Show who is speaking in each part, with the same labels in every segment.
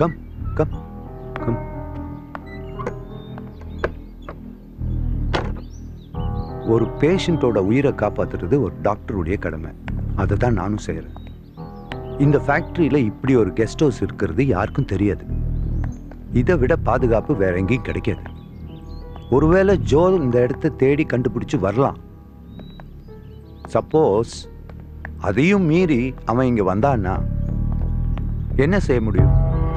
Speaker 1: Come come come ஒரு பேஷண்ட்டோட உயிரை காப்பாத்துறது ஒரு டாக்டருடைய கடமை அதை தான் நானும் செய்கிறேன் இந்த ஃபேக்ட்ரியில் இப்படி ஒரு கெஸ்ட் ஹவுஸ் இருக்கிறது யாருக்கும் தெரியாது இதை விட பாதுகாப்பு வேற எங்கேயும் கிடைக்காது ஒருவேளை ஜோ இந்த இடத்த தேடி கண்டுபிடிச்சு வரலாம் சப்போஸ் அதையும் மீறி அவன் இங்க வந்தான்னா என்ன செய்ய முடியும்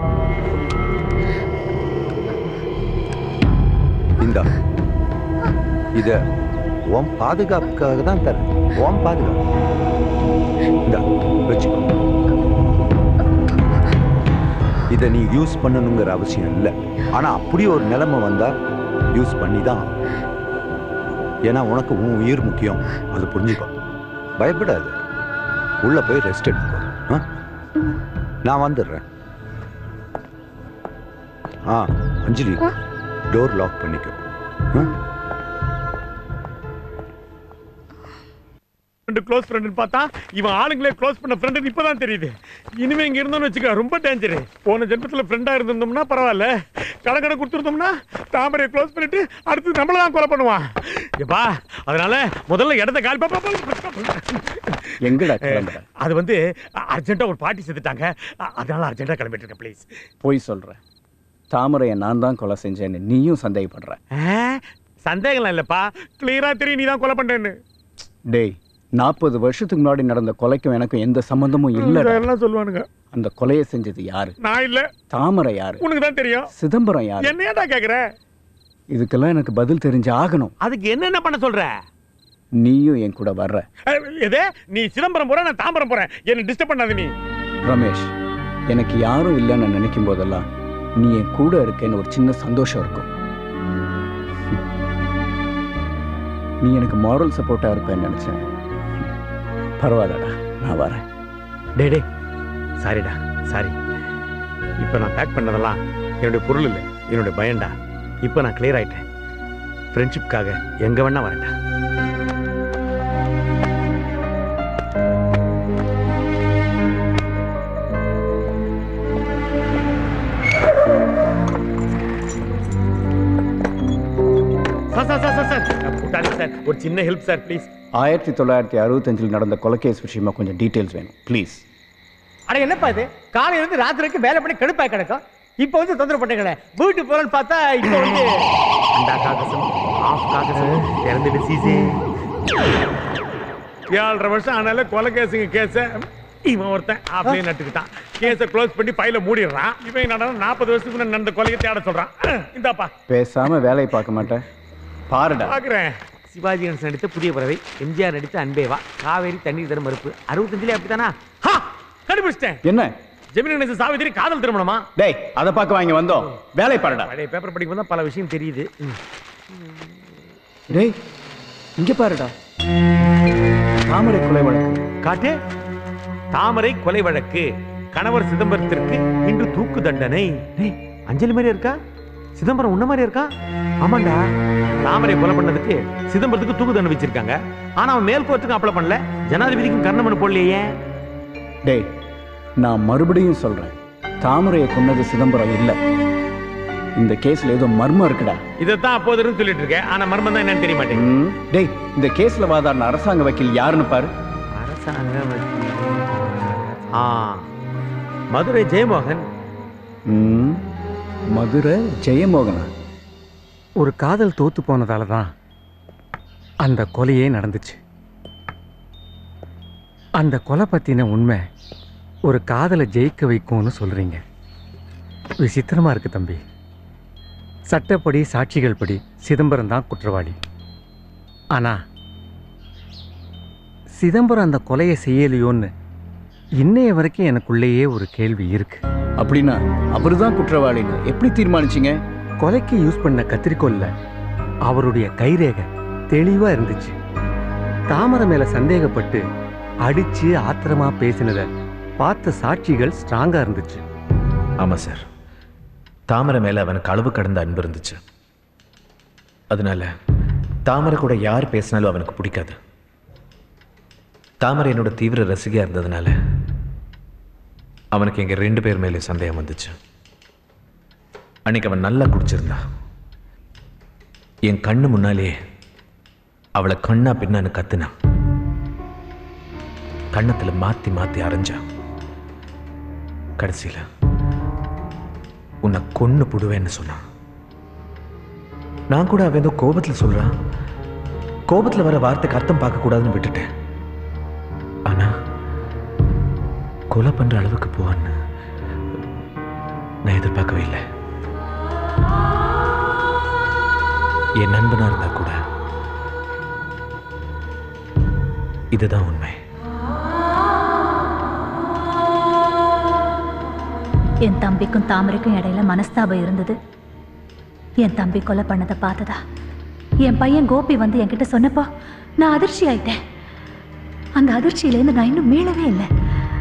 Speaker 1: இந்தா இத உன் பாதுகாப்புக்காக தான் தரேன் உன் பாதுகாப்பு இந்தா வச்சுக்கோ இதை நீ யூஸ் பண்ணணுங்கிற அவசியம் இல்லை ஆனா அப்படி ஒரு நிலைமை வந்தா யூஸ் பண்ணி தான் ஆகணும். ஏன்னா உனக்கு உன் உயிர் முக்கியம் அது புரிஞ்சுக்கோ பயப்படாத உள்ள போய் ரெஸ்ட் எடுத்துக்கோ ஆ? நான் வந்துடுறேன் ஆ அஞ்சலி டோர் லாக் பண்ணிக்கோ ஆ?
Speaker 2: ஃப்ரெண்டு க்ளோஸ் ஃப்ரெண்டுன்னு பார்த்தா இவன் ஆளுங்களே க்ளோஸ் பண்ண ஃப்ரெண்டு இப்பதான் தெரியுது இனிமே இங்க இருந்தோம்னு வச்சுக்க ரொம்ப டேஞ்சர் போன ஜென்மத்துல ஃப்ரெண்டா இருந்திருந்தோம்னா பரவாயில்ல கடை கடை கொடுத்துருந்தோம்னா தாமரையை க்ளோஸ் பண்ணிட்டு அடுத்து நம்மள தான் கொலை பண்ணுவான் எப்பா அதனால முதல்ல இடத்த கால் பா- பா- பா- பா-
Speaker 3: எங்கடா கிளம்புற
Speaker 2: அது வந்து அர்ஜென்ட்டா ஒரு பாட்டி செத்துட்டாங்க அ- அதனால அர்ஜென்ட்டா கிளம்பிட்டு இருக்கேன் ப்ளீஸ்
Speaker 3: போய் சொல்ற தாமரையை நான் தான் கொலை செஞ்சேன்னு நீயும் சந்தேகப்படுற
Speaker 2: சந்தேகம் இல்லப்பா கிளியரா தெரியும் நீ தான் கொலை பண்ணேன்னு
Speaker 3: டேய் நாற்பது வருஷத்துக்கு முன்னாடி நடந்த கொலைக்கும் எனக்கும் எந்த சம்பந்தமும் இல்லடா
Speaker 2: எல்லாம் சொல்லுவானுங்க
Speaker 3: அந்த கொலையை செஞ்சது யாரு
Speaker 2: நான் இல்ல
Speaker 3: தாமரை யாரு
Speaker 2: உனக்கு தான் தெரியும்
Speaker 3: சிதம்பரம் யாரு
Speaker 2: என்னையாடா கேக்குற
Speaker 3: இதுக்கெல்லாம் எனக்கு பதில் தெரிஞ்சு ஆகணும்
Speaker 2: அதுக்கு என்னென்ன பண்ண சொல்ற
Speaker 3: நீயும் என் கூட வர்ற
Speaker 2: அஹ், எது நீ சிதம்பரம் போற நான் தாம்பரம் போறேன் என்ன டிஸ்டர்ப் பண்ணாத நீ
Speaker 3: ரமேஷ் எனக்கு யாரும் இல்லைன்னு நினைக்கும் போதெல்லாம் நீ என் கூட இருக்கேன்னு ஒரு சின்ன சந்தோஷம் இருக்கும் நீ எனக்கு மாரல் சப்போர்ட்டா இருப்பேன்னு நினைச்சேன் பரவாயில்லடா நான் வரேன்
Speaker 2: டே டே சாரிடா சாரி இப்போ நான் பேக் பண்ணதெல்லாம் என்னுடைய பொருள் இல்லை என்னுடைய பயம்டா இப்போ நான் கிளியர் ஆயிட்டேன் ஃப்ரெண்ட்ஷிப்காக எங்க வேணா வரேன்டா sir sir sir sir sir கூட்டாளி சார் ஒரு சின்ன ஹெல்ப் சார் ப்ளீஸ்
Speaker 3: ஆயிரத்தி தொள்ளாயிரத்தி அறுபத்தஞ்சில் நடந்த கொலைகேஸ் விஷயமா கொஞ்சம் டீட்டெயில்ஸ் வேணும் ப்ளீஸ்
Speaker 4: அட என்னப்பா இது காலையில இருந்து ராத்திரி வரைக்கும் வேலை பண்ணி கடுப்பாய் கிடக்கும் இப்போ வந்து தொந்தரவு பண்ணுங்களே வீட்டுக்கு போறேன்னு பார்த்தா இப்போ வந்து
Speaker 2: அண்டா காகசம் ஆஃப் காகசம் திறந்துட்டு சீசே ஏழரை வருஷம் ஆனால கொலை கேஸுங்க கேஸ இவன் ஒருத்தன் அப்படியே நட்டுக்கிட்டான் கேஸை க்ளோஸ் பண்ணி ஃபைல மூடிடுறான் இவன் என்னடா நாற்பது வருஷத்துக்கு முன்னாடி நடந்த கொலையை தேட சொல்றான் அஹ், இந்தாப்பா
Speaker 3: பேசாம வேலையை பார்க்க மாட்டேன் பாருடா
Speaker 2: பாக்குறேன் சிவாஜி கணேசன் நடித்த புதிய பறவை எம்ஜிஆர் நடித்த அன்பேவா காவேரி தண்ணீர் தரும் மறுப்பு அறுபத்தஞ்சுல அப்படித்தானா ஹா கண்டுபிடிச்சிட்டேன்
Speaker 3: என்ன
Speaker 2: ஜெமினி கணேசன் சாவித்திரி காதல் திருமணமா
Speaker 3: டேய் அதை பார்க்க வாங்க வந்தோம் வேலையை பாருடா
Speaker 2: பழைய பேப்பர் படிக்கும் தான் பல விஷயம் தெரியுது ம்.
Speaker 3: டேய் இங்க பாருடா தாமரை கொலை வழக்கு
Speaker 2: காட்டு தாமரை கொலை வழக்கு கணவர் சிதம்பரத்திற்கு இன்று தூக்கு தண்டனை டேய், அஞ்சலி மாதிரி இருக்கா சிதம்பரம் உன்ன மாதிரி இருக்கா ஆமாண்டா தாமரை கொலை பண்ணதுக்கு சிதம்பரத்துக்கு தூக்கு தண்டனை வச்சிருக்காங்க ஆனா அவன் மேல் கோர்ட்டுக்கு அப்ளை பண்ணல ஜனாதிபதிக்கும் கர்ணமனு போடலையே
Speaker 3: டேய் நான் மறுபடியும் சொல்றேன் தாமரையை கொன்னது சிதம்பரம் இல்ல இந்த கேஸ்ல ஏதோ மர்மம் இருக்குடா
Speaker 2: இதைத்தான் அப்போது இருந்து சொல்லிட்டு இருக்கேன் ஆனா மர்மம் தான் என்னன்னு தெரிய மாட்டேங்குது
Speaker 3: ம், டேய் இந்த கேஸ்ல வாதாடின அரசாங்க வக்கீல் யாருன்னு பாரு
Speaker 2: அரசாங்க வக்கீல். ஆ மதுரை ஜெயமோகன்
Speaker 3: ம், மதுரை ஜெயமோகனா
Speaker 5: ஒரு காதல் தோத்து போனதால தான் அந்த கொலையே நடந்துச்சு அந்த கொலை பத்தின உண்மை ஒரு காதலை ஜெயிக்க வைக்கும்னு சொல்றீங்க விசித்திரமா இருக்கு தம்பி சட்டப்படி சாட்சிகள் படி சிதம்பரம் தான் குற்றவாளி ஆனா சிதம்பரம் அந்த கொலையை செய்யலையோன்னு இன்னைய வரைக்கும் எனக்குள்ளேயே ஒரு கேள்வி இருக்கு
Speaker 3: அப்படின்னா அவர்தான் குற்றவாளின்னு எப்படி தீர்மானிச்சீங்க
Speaker 5: கொலைக்கு யூஸ் பண்ண கத்திரிக்கோல்ல அவருடைய கைரேகை தெளிவா இருந்துச்சு தாமரை மேல சந்தேகப்பட்டு அடிச்சு ஆத்திரமா பேசினத பார்த்த சாட்சிகள் ஸ்ட்ராங்கா இருந்துச்சு
Speaker 6: ஆமாம் சார் தாமரை மேலே அவனுக்கு அளவு கடந்த அன்பு இருந்துச்சு அதனால தாமரை கூட யார் பேசினாலும் அவனுக்கு பிடிக்காது தாமரை என்னோட தீவிர ரசிகையாக இருந்ததுனால அவனுக்கு எங்கள் ரெண்டு பேர் மேலே சந்தேகம் வந்துச்சு அன்னைக்கு அவன் நல்லா குடிச்சிருந்தா என் கண்ணு முன்னாலே அவளை கண்ணா பின்னான்னு கத்துனான் கண்ணத்துல மாத்தி மாத்தி அரைஞ்சான் கடைசியில உன்னை கொன்னு புடுவேன்னு சொன்னான் நான் கூட அவன் ஏதோ கோபத்துல சொல்றான் கோபத்துல வர வார்த்தைக்கு அர்த்தம் பார்க்க கூடாதுன்னு விட்டுட்டேன் ஆனா கொலை பண்ற அளவுக்கு போவான்னு நான் எதிர்பார்க்கவே இல்லை என் நண்பனா இருந்தா கூட இதுதான் உண்மை
Speaker 7: என் தம்பிக்கும் தாமரைக்கும் இடையில மனஸ்தாபம் இருந்தது என் தம்பி கொலை பண்ணதை பார்த்ததா என் பையன் கோபி வந்து என்கிட்ட சொன்னப்போ நான் அதிர்ச்சி ஆயிட்டேன் அந்த அதிர்ச்சியிலேருந்து நான் இன்னும் மீளவே இல்லை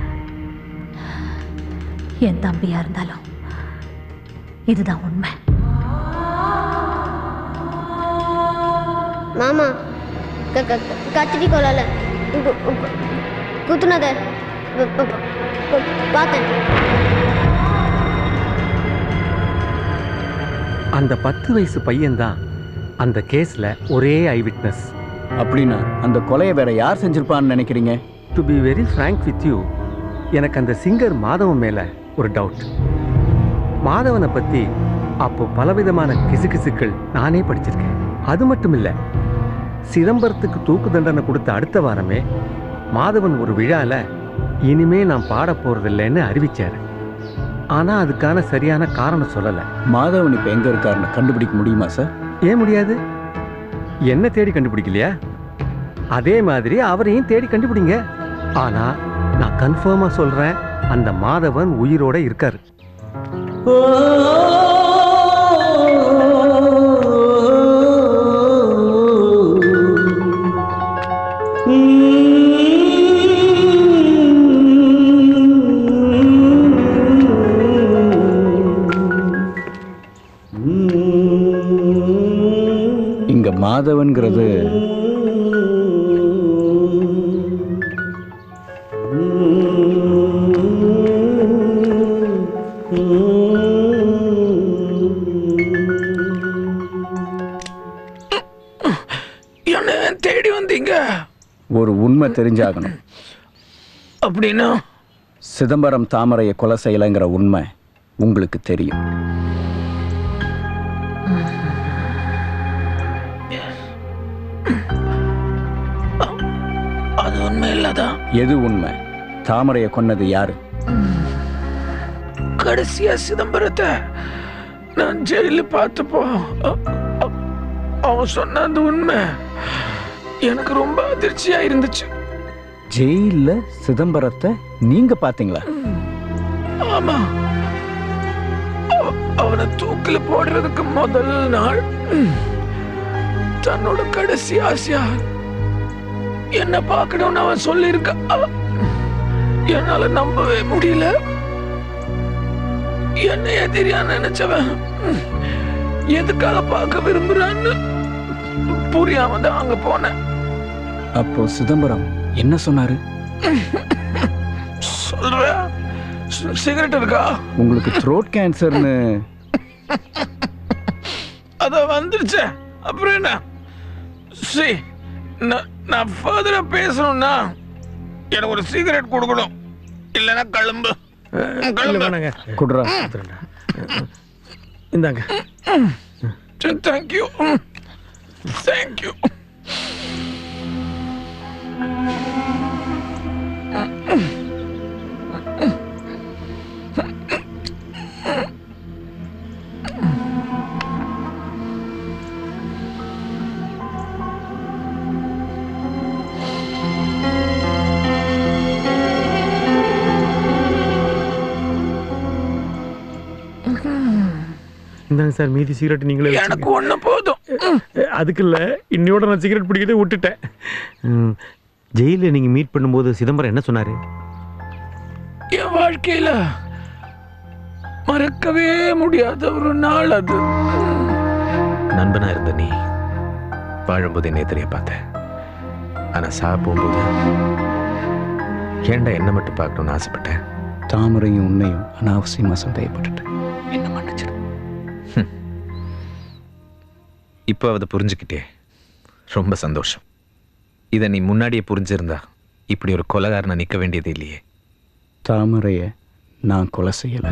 Speaker 7: என் தம்பியா இருந்தாலும் இதுதான் உண்மை
Speaker 8: மாமா க க க- கத்திரி கொலால கு- கு- குத்துனத ப- ப- ப- பார்த்தேன்
Speaker 5: அந்த பத்து வயசு பையன்தான் அந்த கேஸ்ல ஒரே ஐ விட்னஸ்
Speaker 3: அப்படின்னா அந்த கொலையை வேற யார் செஞ்சிருப்பான்னு நினைக்கிறீங்க
Speaker 5: to be very frank with you எனக்கு அந்த சிங்கர் மாதவன் மேல ஒரு டவுட் மாதவனை பத்தி அப்போ பலவிதமான கிசுகிசுக்கள் நானே படிச்சிருக்கேன் அது மட்டும் இல்ல சிதம்பரத்துக்கு தூக்கு தண்டனை கொடுத்த அடுத்த வாரமே மாதவன் ஒரு விழால இனிமே நான் பாட போறதில்லைன்னு அறிவிச்சாரு ஆனா அதுக்கான சரியான காரணம் சொல்லல
Speaker 3: மாதவன் இப்ப எங்க இருக்காருன்னு கண்டுபிடிக்க முடியுமா சார்
Speaker 5: ஏன் முடியாது என்ன தேடி கண்டுபிடிக்கலையா அதே மாதிரி அவரையும் தேடி கண்டுபிடிங்க ஆனா நான் கன்ஃபார்மா சொல்றேன் அந்த மாதவன் உயிரோட இருக்காரு
Speaker 3: இங்க மாதவன்கிறது
Speaker 6: என்ன தேடி வந்தீங்க
Speaker 3: ஒரு உண்மை தெரிஞ்சாகணும்
Speaker 6: அப்படின்னா
Speaker 3: சிதம்பரம் தாமரையை கொலை செய்யலைங்கிற உண்மை உங்களுக்கு தெரியும்
Speaker 6: அது உண்மை இல்லதான்
Speaker 3: எது உண்மை தாமரையை கொன்னது யாரு
Speaker 6: கடைசியா சிதம்பரத்தை நான் ஜெயில பார்த்தப்போ அ- அ- அவன் சொன்ன அந்த உண்மை எனக்கு ரொம்ப அதிர்ச்சியா இருந்துச்சு
Speaker 3: ஜெயில்ல சிதம்பரத்தை நீங்க பாத்தீங்களா
Speaker 6: ஆமா அவ- அவனை தூக்கில போடுறதுக்கு முதல் நாள் ம், தன்னோட கடைசி ஆசையா என்ன பார்க்கணும்னு அவன் சொல்லியிருக்க அவ- என்னால நம்பவே முடியல என்ன எதிரியா நினைச்சவன் ம், எதுக்காக பார்க்க விரும்புறான்னு புரியாம தான் அங்க போனேன்
Speaker 3: அப்போ சிதம்பரம் என்ன சொன்னாரு
Speaker 6: சொல்ற சிகரெட் இருக்கா
Speaker 3: உங்களுக்கு த்ரோட் கேன்சர்னு
Speaker 6: அத வந்துருச்சே அப்புறம் என்ன சி நான் நான் ஃபர்தரா பேசணும்னா எனக்கு ஒரு சிகரெட் கொடுக்கணும் இல்லைன்னா கிளம்பு
Speaker 4: இல்ல
Speaker 6: கிளம்பு
Speaker 4: வேணாங்க
Speaker 3: குடுறா
Speaker 4: இந்தாங்க
Speaker 6: தேங்க்யூ தேங்க்யூ
Speaker 2: இந்தாங்க சார் மீதி சிகரெட் நீங்களே வச்சுக்கங்க.
Speaker 6: எனக்கு ஒண்ணு போதும்
Speaker 2: அஹ், அதுக்கு இல்லை இன்னையோட நான் சிகரெட் பிடிக்கிறதே விட்டுட்டேன் ம், ஜெயிலில் நீங்கள் மீட் பண்ணும்போது சிதம்பரம் என்ன சொன்னார்
Speaker 6: என் வாழ்க்கையில மறக்கவே முடியாத ஒரு நாள் அது நண்பனா இருந்த நீ வாழும்போது என்னை தெரிய பார்த்தேன் ஆனா சாப்பிடும்போது ஏன்டா என்ன மட்டும் பார்க்கணும்னு ஆசைப்பட்டேன்
Speaker 3: தாமரையும் உன்னையும் அனாவசியமா சந்தேகப்பட்டுட்டேன் என்ன மன்னிச்சிடு
Speaker 9: இப்போ அதை புரிஞ்சுக்கிட்டே ரொம்ப சந்தோஷம் இதை நீ முன்னாடியே புரிஞ்சிருந்தா இப்படி ஒரு கொலகாரனை நிற்க வேண்டியது இல்லையே
Speaker 3: தாமரைய நான் கொலை செய்யலை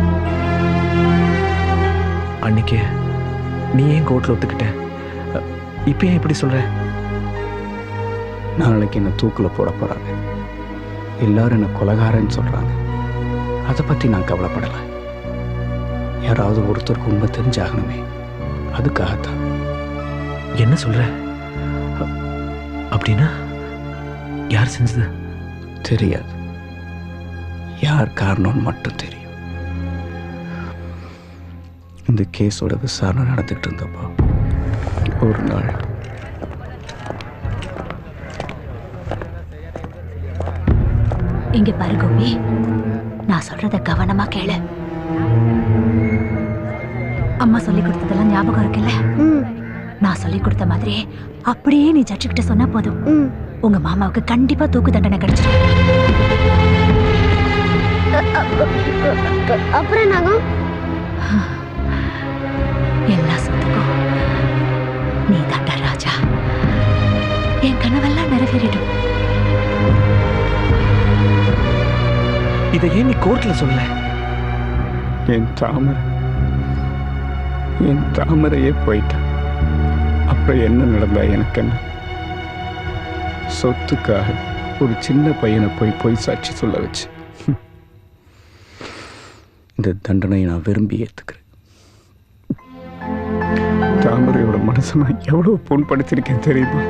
Speaker 9: அன்னைக்கு நீ ஏன் கோர்ட்டில் ஒத்துக்கிட்ட அ, இப்போ ஏன் இப்படி சொல்ற
Speaker 3: நாளைக்கு என்ன தூக்கில் போட போகிறாங்க எல்லாரும் என்ன கொலகாரன்னு சொல்கிறாங்க அதை பற்றி நான் கவலைப்படலை யாராவது ஒருத்தருக்கு உண்மை தெரிஞ்சாகணுமே அதுக்காகத்தான்
Speaker 9: என்ன சொல்ற அ, அப்படின்னா யார் செஞ்சது
Speaker 3: தெரியாது யார் காரணம்னு மட்டும் தெரியும் இந்த கேஸோட விசாரணை நடந்துட்டு இருந்தப்போ ஒரு நாள்
Speaker 7: இங்க பாரு கோபி நான் சொல்றத கவனமா கேளு அம்மா சொல்லி கொடுத்ததெல்லாம் ஞாபகம் இருக்குல்ல
Speaker 8: ம்
Speaker 7: நான் சொல்லி கொடுத்த மாதிரி அப்படியே நீ ஜட்ஜு கிட்ட சொன்னா போதும்
Speaker 8: ம்
Speaker 7: உங்க மாமாவுக்கு கண்டிப்பா தூக்கு தண்டனை கிடைச்சிடும்
Speaker 8: அ- அ- அ- அ- அப்புறம் என்னாகும்
Speaker 7: எல்லா சொத்துக்கும் நீ தாண்டா ராஜா என் கனவெல்லாம் நிறைவேறிடும்
Speaker 9: இதை ஏன் நீ கோர்ட்டில் சொல்ல
Speaker 3: என் தாமரை என் தாமரையே போயிட்டான் அப்புறம் என்ன நடந்தா எனக்கு என்ன சொத்துக்காக ஒரு சின்ன பையனை போய் பொய் சாட்சி சொல்ல வச்சு இந்த தண்டனையை நான் விரும்பி ஏத்துக்கிறேன் தாமரையோட மனசை நான் எவ்வளவு புண்படுத்திருக்கேன் தெரியுமா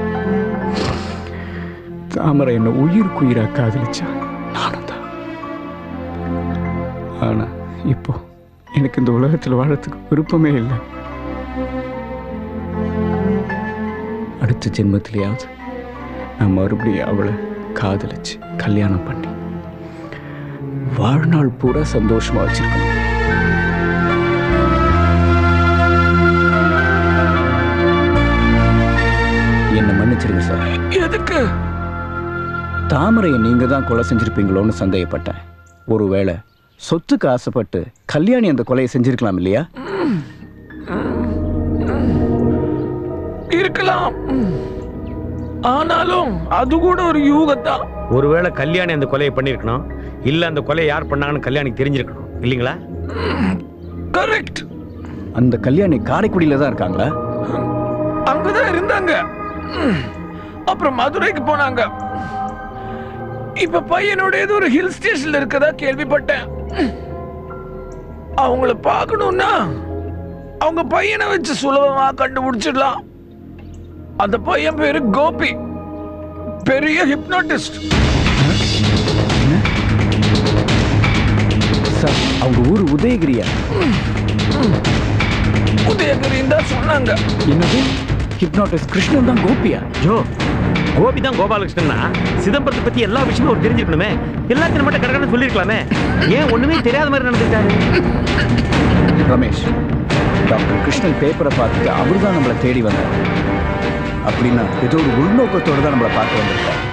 Speaker 3: தாமரை என்னை உயிருக்கு உயிரா காதலிச்சா நானும் தான் ஆனா இப்போ எனக்கு இந்த உலகத்தில் வாழறதுக்கு விருப்பமே இல்லை அடுத்த ஜென்மத்திலேயாவது நான் மறுபடியும் அவளை காதலிச்சு கல்யாணம் பண்ணி வாழ்நாள் பூரா சந்தோஷமா வச்சிருக்கணும் என்னை மன்னிச்சிருங்க சார்
Speaker 6: எதுக்கு
Speaker 3: தாமரையை நீங்க தான் கொலை செஞ்சிருப்பீங்களோன்னு சந்தேகப்பட்டேன் ஒருவேளை சொத்துக்கு ஆசைப்பட்டு கல்யாணி அந்த கொலையை செஞ்சிருக்கலாம் இல்லையா
Speaker 6: இருக்கலாம் ம். ஆனாலும் அது கூட ஒரு யூகத்தான்
Speaker 2: ஒருவேளை கல்யாணி அந்த கொலையை பண்ணியிருக்கணும் இல்ல அந்த கொலையை யார் பண்ணாங்கன்னு கல்யாணிக்கு தெரிஞ்சிருக்கணும் இல்லைங்களா
Speaker 6: கரெக்ட்
Speaker 3: அந்த கல்யாணி காரைக்குடியில தான் இருக்காங்களா
Speaker 6: அங்கதான் இருந்தாங்க ம். அப்புறம் மதுரைக்கு போனாங்க இப்ப பையனோட ஏதோ ஒரு ஹில் ஸ்டேஷன்ல இருக்கதா கேள்விப்பட்டேன் ம். அவங்கள பார்க்கணும்னா அவங்க பையனை வச்சு சுலபமா கண்டுபிடிச்சிடலாம் அந்த பையன் பேரு கோபி பெரிய ஹிப்னோட்டிஸ்ட்
Speaker 3: சார் அவங்க ஊர் உதயகிரியா
Speaker 6: உதயகிரின்னு தான் சொன்னாங்க
Speaker 3: என்னது ஹிப்னாட்டிஸ்ட் கிருஷ்ணன் தான் கோபியா
Speaker 2: ஜோ கோபி தான் கோபாலகிருஷ்ணன்னா சிதம்பரத்தை பத்தி எல்லா விஷயமும் அவர் தெரிஞ்சிருக்கணுமே எல்லாத்தையும் மட்டும் கடற்கன்னு சொல்லியிருக்கலாமே ஏன் ஒண்ணுமே தெரியாத மாதிரி நடந்துட்டாரு
Speaker 3: ரமேஷ் டாக்டர் கிருஷ்ணன் பேப்பரை பார்த்துட்டு அவர் தான் நம்மளை தேடி வந்தார் அப்படின்னா ஏதோ ஒரு உள்நோக்கத்தோடு தான் நம்மளை பார்க்க வந்திருக்கார்